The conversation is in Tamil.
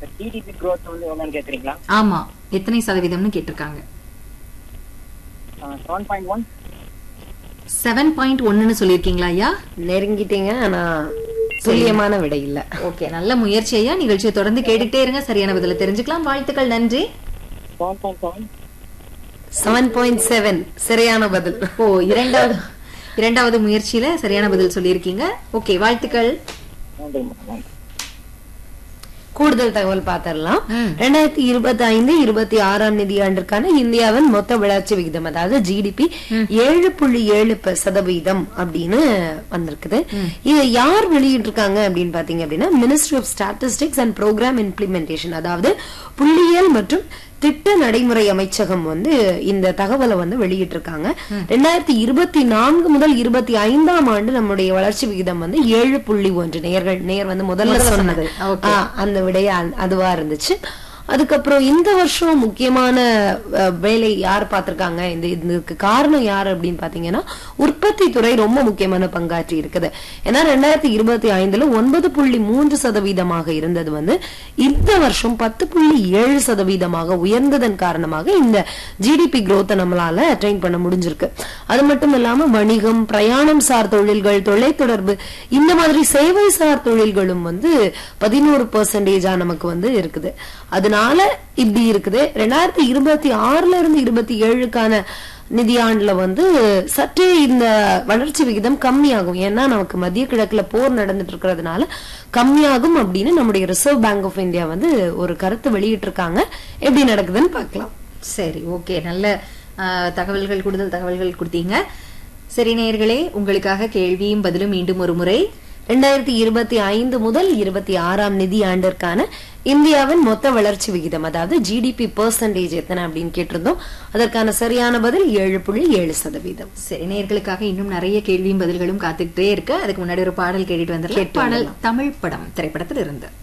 ஜிடிபி growth வந்து எவ்வளோன்னு கேட்குறீங்களா ஆமா எத்தனை சதவீதம்னு கேட்டிருக்காங்க seven point one seven point ஒன்னு சொல்லியிருக்கீங்களா ஐயா நெருங்கிட்டீங்க ஆனா துல்லியமான விடை இல்ல ஓகே நல்ல முயற்சி ஐயா நிகழ்ச்சியை தொடர்ந்து கேட்டுக்கிட்டே இருங்க சரியான பதில தெரிஞ்சுக்கலாம் வாழ்த்துக்கள் நன்றி seven point seven seven point seven சரியான பதில் ஓ இரண்டாவது இரண்டாவது முயற்சியில சரியான பதில் சொல்லியிருக்கீங்க ஓகே வாழ்த்துக்கள் நன்றி நன்றி கூடுதல் தகவல் பார்த்திடலாம் ம். ரெண்டாயிரத்தி இருபத்தி ஐந்து இருபத்தி ஆறாம் நிதியாண்டிற்கான இந்தியாவின் மொத்த வளர்ச்சி விகிதம் அதாவது ஜிடிபி ஏழு புள்ளி ஏழு ப- சதவீதம் அப்படின்னு வந்திருக்குது இது யார் வெளியிட்டிருக்காங்க அப்படின்னு பாத்தீங்க அப்படின்னா ministry of statistics and programme implementation அதாவது புள்ளியியல் மற்றும் திட்ட நடைமுறை அமைச்சகம் வந்து இந்த தகவலை வந்து வெளியிட்டிருக்காங்க ரெண்டாயிரத்தி இருபத்தி நான்கு முதல் இருபத்தி ஐந்தாம் ஆண்டு நம்முடைய வளர்ச்சி விகிதம் வந்து ஏழு புள்ளி ஒன்று நேர்கள் நேர் வந்து முதல்ல முதல்ல சொன்னது சொன்னது. Okay. ஆ, அந்த விடைய அந்த- அதுவா இருந்துச்சு அதுக்கப்புறம் இந்த வருஷம் முக்கியமான அஹ், வேலை யார் பார்த்திருக்காங்க இந்த இதுக்கு காரணம் யார் அப்படின்னு பாத்தீங்கன்னா உற்பத்தி துறை ரொம்ப முக்கியமான பங்காற்றி இருக்குது ஏன்னா ரெண்டாயிரத்தி இருபத்தி ஐந்துல ஒன்பது புள்ளி மூன்று சதவீதமாக இருந்தது வந்து இந்த வருஷம் பத்து புள்ளி ஏழு சதவீதமாக உயர்ந்ததன் காரணமாக இந்த ஜிடிபி growth நம்மளால அட்டைன் பண்ண முடிஞ்சிருக்கு அது மட்டும் இல்லாம வணிகம் பிரயாணம் சார் தொழில்கள் தொலைத்தொடர்பு இந்த மாதிரி சேவை சார் தொழில்களும் வந்து பதினோரு பெர்சன்டேஜா நமக்கு வந்து இருக்குது அதனால இப்படி இருக்குது ரெண்டாயிரத்தி இருபத்தி ஆறுல இருந்து இருபத்தி ஏழுக்கான நிதியாண்டுல வந்து சற்றே இந்த வளர்ச்சி விகிதம் கம்மியாகும் ஏன்னா நமக்கு மத்திய கிழக்குல போர் நடந்துட்டு இருக்கிறதுனால கம்மியாகும் அப்படின்னு நம்முடைய ரிசர்வ் பேங்க் ஆஃப் இந்தியா வந்து ஒரு கருத்து வெளியிட்டு இருக்காங்க எப்படி நடக்குதுன்னு பார்க்கலாம் சரி ஓகே நல்ல ஆ, தகவல்கள் கூடுதல் தகவல்கள் கொடுத்தீங்க சரி நேயர்களே உங்களுக்காக கேள்வியும் பதிலும் மீண்டும் ஒரு முறை ரெண்டாயிரத்தி இருபத்தி ஐந்து முதல் இருபத்தி ஆறாம் நிதி ஆண்டிற்கான இந்தியாவின் மொத்த வளர்ச்சி விகிதம் அதாவது ஜிடிபி பெர்சன்டேஜ் எத்தனை அப்படின்னு கேட்டிருந்தோம் அதற்கான சரியான பதில் ஏழு புள்ளி ஏழு சதவீதம் சரி நேயர்களுக்காக இன்னும் நிறைய கேள்வியும் பதில்களும் காத்துக்கிட்டே இருக்கு அதுக்கு முன்னாடி ஒரு பாடல் கேட்டுட்டு வந்துடலாம் கேட்டு பாடல் தமிழ் படம் திரைப்படத்தில் இருந்து